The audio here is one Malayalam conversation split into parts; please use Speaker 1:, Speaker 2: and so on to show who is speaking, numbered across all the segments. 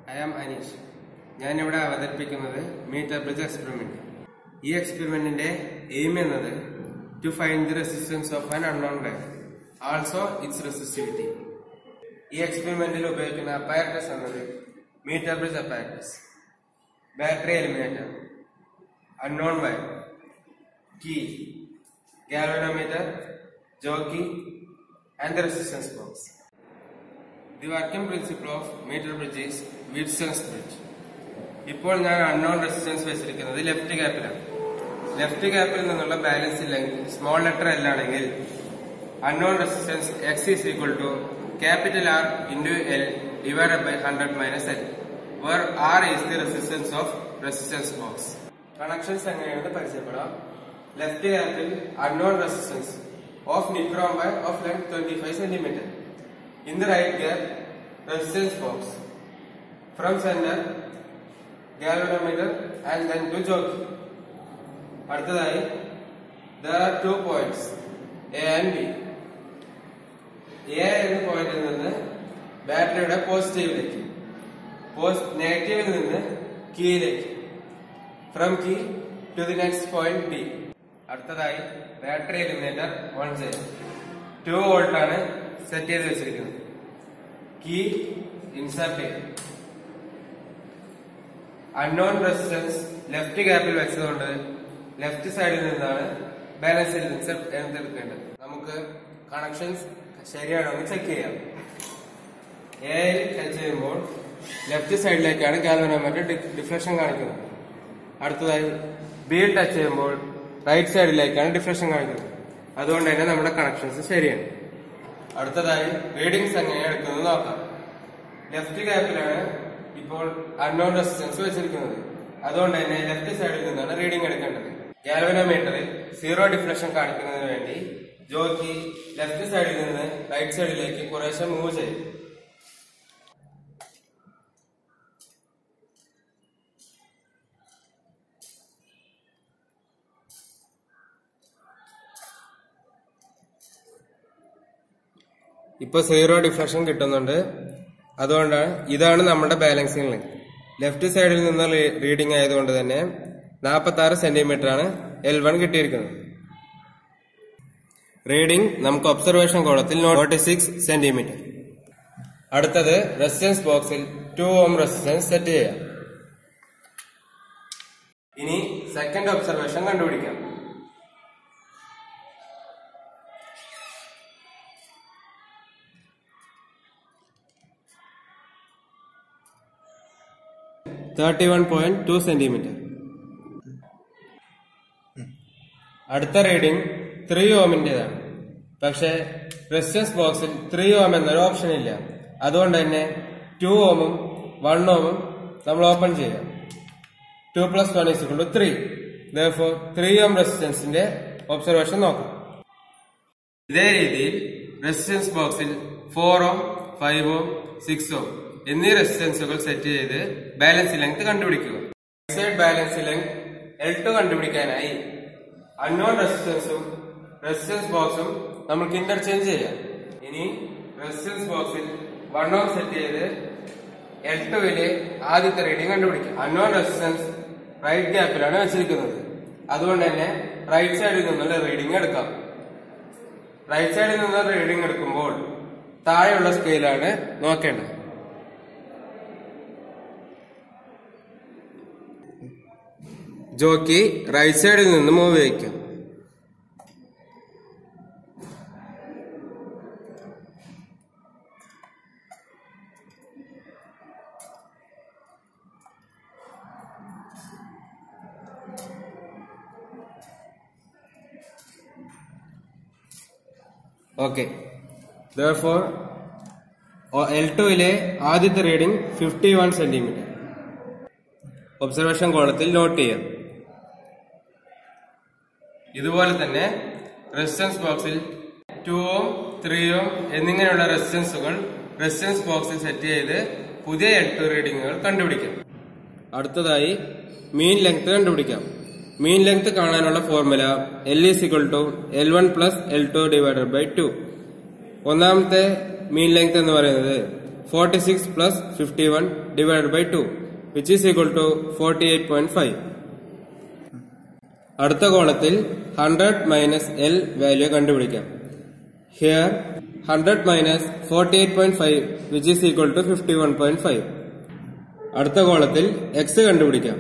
Speaker 1: ഐ ആം അനീഷ് ഞാനിവിടെ അവതരിപ്പിക്കുന്നത് മീറ്റർ ബ്രിഡ്ജ് എക്സ്പെരിമെന്റ് ഈ എക്സ്പെരിമെന്റിന്റെ എയിം എന്നത് to find the resistance of an unknown wire also its resistivity ഈ എക്സ്പെരിമെന്റിൽ ഉപയോഗിക്കുന്ന അപ്പാരറ്റസ് എന്നത് meter bridge apparatus battery eliminator unknown wire key galvanometer, jockey, and the resistance box. The working principle of meter bridge is Wheatson's bridge. ഇപ്പോൾ ഞാൻ അൺനോൺ റെസിസ്റ്റൻസ് വെച്ചിരിക്കുന്നത് ലെഫ്റ്റ് ക്യാപ്പിലാണ് ലെഫ്റ്റ് ക്യാപ്പിൽ നിന്നുള്ള ബാലൻസ് ഇല്ലെങ്കിൽ സ്മോൾ ലെറ്റർ എൽ ആണെങ്കിൽ unknown resistance X is equal to capital R into L divided by hundred minus L where R is the resistance of resistance box connections എങ്ങനെയാണെന്ന് പരിചയപ്പെടാം ലെഫ്റ്റ് ക്യാപ്പിൽ unknown resistance of nichrome wire of length twenty five centimetre in the right cap resistance box from centre galvanometer and then to jockey. അടുത്തതായി there are two points A and B. A എന്ന പോയിന്റിൽ നിന്ന് ബാറ്ററിയുടെ പോസിറ്റീവിലേക്ക് നെഗറ്റീവിൽ നിന്ന് കീയിലേക്ക് from key to the next point B അടുത്തതായി battery eliminator one side two volt ആണ് സെറ്റ് ചെയ്ത് വെച്ചിരിക്കുന്നത് കീ ഇൻസർട്ട് ചെയ്യും അൺനോൺ റെസിസ്റ്റൻസ് ലെഫ്റ്റ് ഗ്യാപ്പിൽ വെച്ചതുകൊണ്ട് ലെഫ്റ്റ് സൈഡിൽ നിന്നാണ് ബാലൻസ് എടുക്കേണ്ടത് നമുക്ക് കണക്ഷൻസ് ശരിയാണോ എന്ന് ചെക്ക് ചെയ്യാം എയിൽ ടച്ച് ചെയ്യുമ്പോൾ ലെഫ്റ്റ് സൈഡിലേക്കാണ് ഗാൽവനോമീറ്റർ ഡിഫ്ലക്ഷൻ കാണിക്കുന്നത് അടുത്തതായി ബിയിൽ ടച്ച് ചെയ്യുമ്പോൾ റൈറ്റ് സൈഡിലേക്കാണ് ഡിഫ്ലക്ഷൻ കാണിക്കുന്നത് അതുകൊണ്ട് തന്നെ നമ്മുടെ കണക്ഷൻസ് ശരിയാണ് അടുത്തതായി റീഡിങ്സ് എങ്ങനെയാണ് എടുക്കുന്നത് നോക്കാം ലെഫ്റ്റ് ഗ്യാപ്പിലാണ് ഇപ്പോൾ അൺനോൺ റെസിസ്റ്റൻസ് വെച്ചിരിക്കുന്നത് അതുകൊണ്ട് തന്നെ ലെഫ്റ്റ് സൈഡിൽ നിന്നാണ് റീഡിംഗ് എടുക്കേണ്ടത് ഗാൽവനോമീറ്ററിൽ സീറോ ഡിഫ്ലക്ഷൻ കാണിക്കുന്നതിന് വേണ്ടി ജോക്കി ലെഫ്റ്റ് സൈഡിൽ നിന്ന് റൈറ്റ് സൈഡിലേക്ക് കുറേശ്ശെ മൂവ് ചെയ്യും ഇപ്പൊ സീറോ ഡിഫ്ലക്ഷൻ കിട്ടുന്നുണ്ട് അതുകൊണ്ടാണ് ഇതാണ് നമ്മുടെ ബാലൻസിംഗ് ലിങ്ക് ലെഫ്റ്റ് സൈഡിൽ നിന്ന് റീഡിംഗ് ആയതുകൊണ്ട് തന്നെ നാൽപ്പത്തി ആറ് സെന്റിമീറ്റർ ആണ് എൽ വൺ കിട്ടിയിരിക്കുന്നത് റീഡിംഗ് നമുക്ക് ഒബ്സർവേഷൻ കോളത്തിൽ ഫോർട്ടി സിക്സ് സെന്റിമീറ്റർ അടുത്തത് റെസിസ്റ്റൻസ് ബോക്സിൽ ടു ഓം റെസിസ്റ്റൻസ് സെറ്റ് ചെയ്യാം ഇനി സെക്കൻഡ് ഒബ്സർവേഷൻ കണ്ടുപിടിക്കാം thirty one point two centimetre അടുത്ത റീഡിംഗ് ത്രീ ഓമിന്റേതാണ് പക്ഷെ റെസിസ്റ്റൻസ് ബോക്സിൽ ത്രീ ഓം എന്നൊരു ഓപ്ഷൻ ഇല്ല അതുകൊണ്ട് തന്നെ ടു ഓമും വൺ ഓമും നമ്മൾ ഓപ്പൺ ചെയ്യാം two plus one is two three four three ohm റെസിസ്റ്റൻസിന്റെ ഒബ്സർവേഷൻ നോക്കാം ഇതേ രീതിയിൽ റെസിസ്റ്റൻസ് ബോക്സിൽ four ohm five ohm six ohm എന്നീ റെസിസ്റ്റൻസുകൾ സെറ്റ് ചെയ്ത് ബാലൻസ് ലെങ്ത് കണ്ടുപിടിക്കുക side balance length L two കണ്ടുപിടിക്കാനായി അൺനോൺ റെസിസ്റ്റൻസും റെസിസ്റ്റൻസ് ബോക്സും നമുക്ക് ഇന്റർചേഞ്ച് ചെയ്യാം ഇനി റെസിസ്റ്റൻസ് ബോക്സിൽ വൺ ഓം സെറ്റ് ചെയ്ത് എൽ ടുവിലെ ആദ്യത്തെ റീഡിംഗ് കണ്ടുപിടിക്കാം അൺനോൺ റെസിസ്റ്റൻസ് റൈറ്റ് ഗ്യാപ്പിലാണ് വെച്ചിരിക്കുന്നത് അതുകൊണ്ട് തന്നെ റൈറ്റ് സൈഡിൽ നിന്നുള്ള റീഡിംഗ് എടുക്കാം റൈറ്റ് സൈഡിൽ നിന്ന് റീഡിംഗ് എടുക്കുമ്പോൾ താഴെയുള്ള സ്കെയിലാണ് നോക്കേണ്ടത് ജോക്കി റൈറ്റ് സൈഡിൽ നിന്ന് മൂവ് ചെയ്യിക്കാം ഓക്കെ ഫോർ എൽ ടുവിലെ ആദ്യത്തെ reading fifty one centimetre observation കോളത്തിൽ നോട്ട് ചെയ്യാം ഇതുപോലെ തന്നെ റെസിസ്റ്റൻസ് ബോക്സിൽ ടു ഓം ത്രീ ഓം എന്നിങ്ങനെയുള്ള റെസിസ്റ്റൻസുകൾ റെസിസ്റ്റൻസ് ബോക്സിൽ സെറ്റ് ചെയ്ത് പുതിയ എൽ ടു റീഡിങ്ങുകൾ കണ്ടുപിടിക്കാം അടുത്തതായി മീൻ ലെങ്ത് കണ്ടുപിടിക്കാം മീൻ ലെങ്ത് കാണാനുള്ള formula L is equal to L one plus L two divided by two ഒന്നാമത്തെ മീൻ ലെങ്ത് എന്ന് പറയുന്നത് 46 plus 51 divided by 2 which is equal to 48.5. അടുത്ത കോളത്തിൽ 100 മൈനസ് എൽ വാല്യൂ കണ്ടുപിടിക്കാം here 100 minus 48.5 which is equal to 51.5 അടുത്ത കോളത്തിൽ എക്സ് കണ്ടുപിടിക്കാം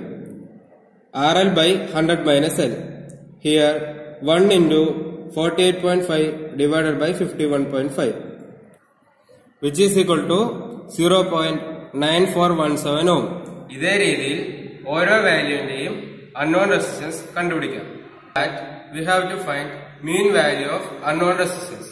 Speaker 1: R L by hundred minus L here one into forty eight point five divided by fifty one point five which is equal to zero point nine four one seven ohm ഇതേ രീതിയിൽ ഓരോ വാല്യൂവിന്റെയും അൺനോൺ റെസിസ്റ്റൻസ് കണ്ടുപിടിക്കാം we have to find mean value of unknown resistance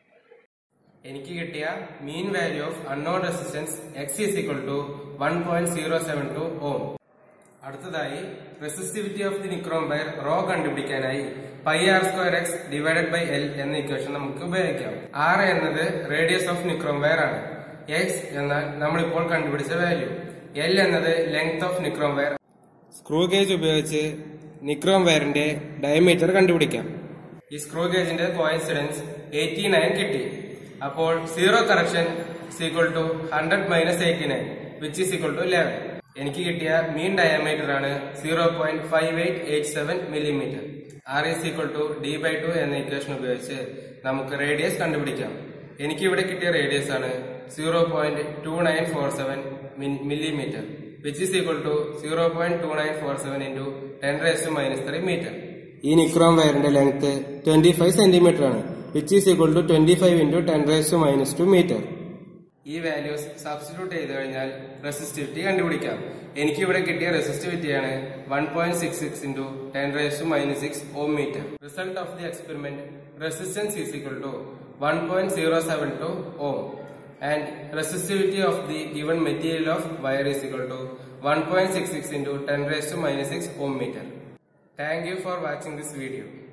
Speaker 1: എനിക്ക് കിട്ടിയ മീൻ value of unknown resistance X is equal to one point zero seven two ohm അടുത്തതായി resistivity of the nichrome wire rho കണ്ടുപിടിക്കാനായി pi R square X divided by L എന്ന ഇക്വേഷൻ നമുക്ക് ഉപയോഗിക്കാം ആർ എന്നത് റേഡിയസ് ഓഫ് നിക്രോം വയർ ആണ് എക്സ് എന്നാൽ നമ്മളിപ്പോൾ കണ്ടുപിടിച്ച വാല്യൂ എൽ എന്നത് length of nichrome wire screw gauge ഉപയോഗിച്ച് നിക്രോം വയറിന്റെ ഡയമീറ്റർ കണ്ടുപിടിക്കാം ഈ സ്ക്രൂ ഗേജിന്റെ കോയിൻസിഡൻസ് എയ്റ്റി നയൻ കിട്ടി അപ്പോൾ zero correction equal two hundred minus eighty nine which is equal to eleven എനിക്ക് കിട്ടിയ മീൻ ഡയമീറ്റർ ആണ് zero point five eight eight seven millimetre R is equal to D by two എന്ന ഇക്വേഷൻ ഉപയോഗിച്ച് നമുക്ക് റേഡിയസ് കണ്ടുപിടിക്കാം എനിക്ക് ഇവിടെ കിട്ടിയ റേഡിയസ് ആണ് zero point two nine four seven millimetre which is equal to zero point two nine four seven into ten raise minus three metre ഈ നിക്രോം വയറിന്റെ ലെങ്ത് ട്വന്റി ഫൈവ് സെന്റിമീറ്റർ ആണ് which is equal to twenty five into ten raise minus two metre ഈ വാല്യൂസ് സബ്സ്റ്റിറ്റ്യൂട്ട് ചെയ്ത് കഴിഞ്ഞാൽ റെസിസ്റ്റിവിറ്റി കണ്ടുപിടിക്കാം എനിക്ക് ഇവിടെ കിട്ടിയ റെസിസ്റ്റിവിറ്റിയാണ് one point six six into ten raise to minus six ohm metre result of the experiment resistance is equal to one point zero seven two ohm and resistivity of the given material of wire is equal to one point six six into ten raise to minus six ohm metre thank you for watching this video